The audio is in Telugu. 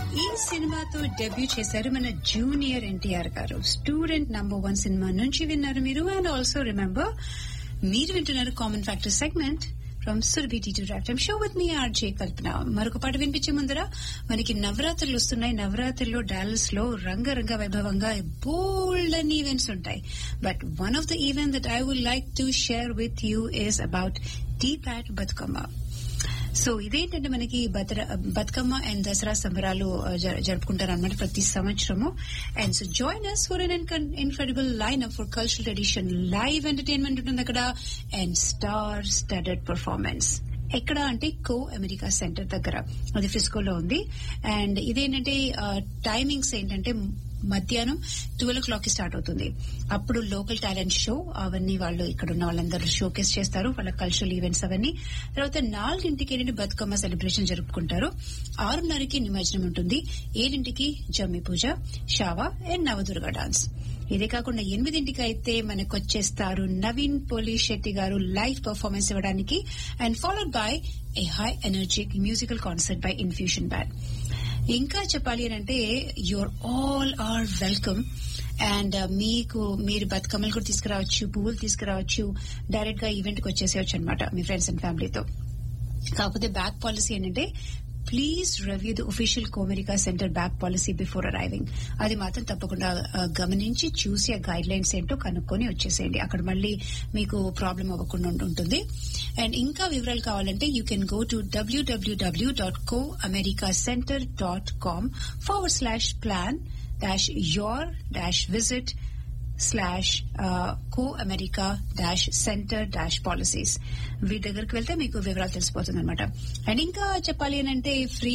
ఈ సినిమాతో డెబ్యూ చేశారు మన జూనియర్ ఎన్టీఆర్ గారు స్టూడెంట్ నంబర్ వన్ సినిమా నుంచి విన్నారు మీరు అండ్ ఆల్సో రిమెంబర్ మీరు వింటున్నారు common factor segment from Surabhi tea to drive time show with మీ ఆర్జే కల్పన మరొక పాట వినిపించే ముందర మనకి నవరాత్రులు వస్తున్నాయి నవరాత్రుల్లో డాలస్ లో రంగరంగ వైభవంగా బోల్డ్ అని ఈవెంట్స్ ఉంటాయి but one of the event that I would like to share with you is about the ప్యాట్ బతుకమ్మ సో ఇదేంటంటే మనకి బతర బతుకమ్మ అండ్ దసరా సంబరాలు జరుపుకుంటారు అనమాట ప్రతి సంవత్సరము and so join us for an incredible line up for cultural edition live entertainment ఉంటుంది అక్కడ అండ్ స్టార్ స్టడెడ్ పర్ఫార్మెన్స్ ఎక్కడ అంటే కో అమెరికా సెంటర్ దగ్గర అది ఫిస్కోలో ఉంది అండ్ ఇదేంటంటే టైమింగ్స్ ఏంటంటే మధ్యాహ్నం ట్వెల్వ్ ఓ క్లాక్ కి స్టార్ట్ అవుతుంది అప్పుడు లోకల్ టాలెంట్ షో అవన్నీ వాళ్ళు ఇక్కడ ఉన్న వాళ్ళందరూ షోకేస్ చేస్తారు వాళ్ళ కల్చరల్ ఈవెంట్స్ అవన్నీ తర్వాత నాలుగింటికి ఏంటంటే బతుకమ్మ సెలబ్రేషన్ జరుపుకుంటారు ఆరున్నరకి నిమజ్జనం ఉంటుంది ఏడింటికి జమ్మి పూజ షావా అండ్ నవదుర్గ డాన్స్ ఇదే కాకుండా ఎనిమిదింటికి అయితే మనకు వచ్చేస్తారు Naveen Polishetty garu live performance ఇవ్వడానికి and followed by a high energetic musical concert by infusion band ఇంకా చెప్పాలి అని అంటే your all are welcome and మీకు మీరు బతుకమ్మలు కూడా తీసుకురావచ్చు పువ్వులు తీసుకురావచ్చు డైరెక్ట్ గా ఈవెంట్ కి వచ్చేసేయచ్చు అనమాట మీ ఫ్రెండ్స్ అండ్ ఫ్యామిలీతో కాకపోతే బ్యాక్ పాలసీ ఏంటంటే please review the official Comerica Center bag policy before arriving అది మాత్రం తప్పకుండా గమనించి చూసి ఆ గైడ్ లైన్స్ ఏంటో కనుక్కొని వచ్చేసేయండి అక్కడ మళ్ళీ మీకు ప్రాబ్లం అవ్వకుండా ఉంటుంది అండ్ ఇంకా వివరాలు కావాలంటే యూ కెన్ గో టు డబ్ల్యూడబ్ల్యూడబ్ల్యూ dot Comerica Center dot com forward slash plan dash your dash visit slash Comerica dash Center dash policies వీటి దగ్గరికి వెళ్తే మీకు వివరాలు తెలిసిపోతుంది అనమాట అండ్ ఇంకా చెప్పాలి అని అంటే ఫ్రీ